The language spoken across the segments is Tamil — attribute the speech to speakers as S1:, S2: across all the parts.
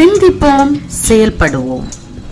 S1: சிந்திப்போம் செயல்படுவோம்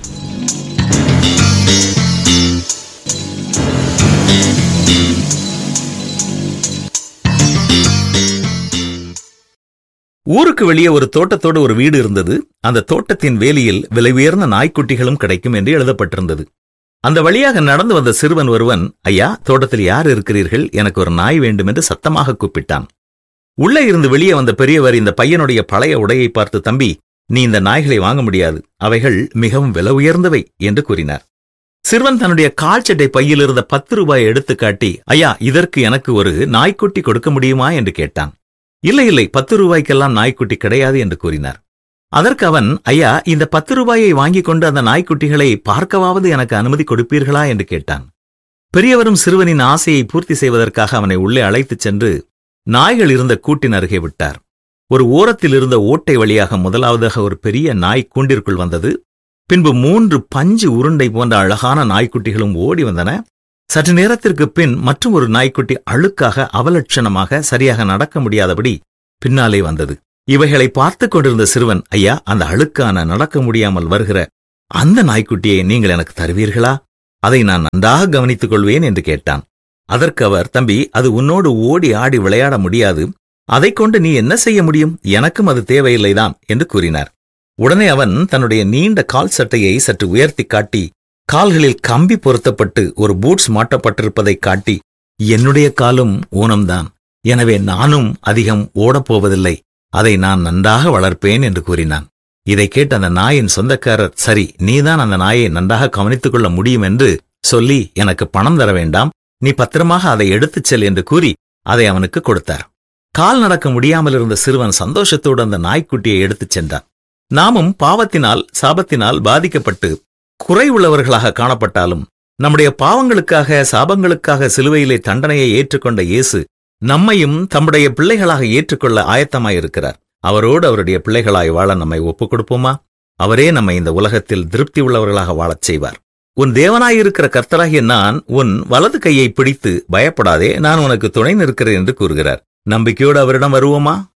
S2: ஊருக்கு வெளியே ஒரு தோட்டத்தோடு ஒரு வீடு இருந்தது அந்த தோட்டத்தின் வேலியில் விலை உயர்ந்த நாய்க்குட்டிகளும் கிடைக்கும் என்று எழுதப்பட்டிருந்தது அந்த வழியாக நடந்து வந்த சிறுவன் ஒருவன் ஐயா தோட்டத்தில் யார் இருக்கிறீர்கள் எனக்கு ஒரு நாய் வேண்டும் என்று சத்தமாக கூப்பிட்டான் உள்ளே இருந்து வெளியே வந்த பெரியவர் இந்த பையனுடைய பழைய உடையை பார்த்து தம்பி நீ இந்த நாய்களை வாங்க முடியாது அவைகள் மிகவும் விலை உயர்ந்தவை என்று கூறினார் சிறுவன் தன்னுடைய கால்சட்டை பையில் இருந்த பத்து ரூபாயை எடுத்து காட்டி ஐயா இதற்கு எனக்கு ஒரு நாய்க்குட்டி கொடுக்க முடியுமா என்று கேட்டான் இல்லை இல்லை பத்து ரூபாய்க்கெல்லாம் நாய்க்குட்டி கிடையாது என்று கூறினார் அதற்கு அவன் ஐயா இந்த பத்து ரூபாயை வாங்கிக் கொண்டு அந்த நாய்க்குட்டிகளை பார்க்கவாவது எனக்கு அனுமதி கொடுப்பீர்களா என்று கேட்டான் பெரியவரும் சிறுவனின் ஆசையை பூர்த்தி செய்வதற்காக அவனை உள்ளே அழைத்துச் சென்று நாய்கள் இருந்த கூட்டின் அருகே விட்டார் ஒரு ஓரத்தில் இருந்த ஓட்டை வழியாக முதலாவதாக ஒரு பெரிய நாய் கூண்டிற்குள் வந்தது பின்பு மூன்று பஞ்சு உருண்டை போன்ற அழகான நாய்க்குட்டிகளும் ஓடி வந்தன சற்று நேரத்திற்கு பின் மற்றும் ஒரு நாய்க்குட்டி அழுக்காக அவலட்சணமாக சரியாக நடக்க முடியாதபடி பின்னாலே வந்தது இவைகளை பார்த்துக் கொண்டிருந்த சிறுவன் ஐயா அந்த அழுக்கான நடக்க முடியாமல் வருகிற அந்த நாய்க்குட்டியை நீங்கள் எனக்கு தருவீர்களா அதை நான் நன்றாக கவனித்துக் கொள்வேன் என்று கேட்டான் அதற்கு அவர் தம்பி அது உன்னோடு ஓடி ஆடி விளையாட முடியாது அதைக் கொண்டு நீ என்ன செய்ய முடியும் எனக்கும் அது தேவையில்லைதான் என்று கூறினார் உடனே அவன் தன்னுடைய நீண்ட கால் சட்டையை சற்று உயர்த்தி காட்டி கால்களில் கம்பி பொருத்தப்பட்டு ஒரு பூட்ஸ் மாட்டப்பட்டிருப்பதைக் காட்டி என்னுடைய காலும் ஊனம்தான் எனவே நானும் அதிகம் ஓடப்போவதில்லை அதை நான் நன்றாக வளர்ப்பேன் என்று கூறினான் இதை கேட்ட அந்த நாயின் சொந்தக்காரர் சரி நீதான் அந்த நாயை நன்றாக கவனித்துக் கொள்ள முடியும் என்று சொல்லி எனக்கு பணம் தர வேண்டாம் நீ பத்திரமாக அதை எடுத்துச் செல் என்று கூறி அதை அவனுக்கு கொடுத்தார் கால் நடக்க முடியாமல் இருந்த சிறுவன் சந்தோஷத்தோடு அந்த நாய்க்குட்டியை எடுத்துச் சென்றான் நாமும் பாவத்தினால் சாபத்தினால் பாதிக்கப்பட்டு குறைவுள்ளவர்களாக காணப்பட்டாலும் நம்முடைய பாவங்களுக்காக சாபங்களுக்காக சிலுவையிலே தண்டனையை ஏற்றுக்கொண்ட இயேசு நம்மையும் தம்முடைய பிள்ளைகளாக ஏற்றுக்கொள்ள ஆயத்தமாயிருக்கிறார் அவரோடு அவருடைய பிள்ளைகளாய் வாழ நம்மை ஒப்புக் கொடுப்போமா அவரே நம்மை இந்த உலகத்தில் திருப்தி உள்ளவர்களாக வாழச் செய்வார் உன் தேவனாயிருக்கிற கர்த்தராகிய நான் உன் வலது கையை பிடித்து பயப்படாதே நான் உனக்கு துணை நிற்கிறேன் என்று கூறுகிறார் நம்பிக்கையோடு அவரிடம் வருவோமா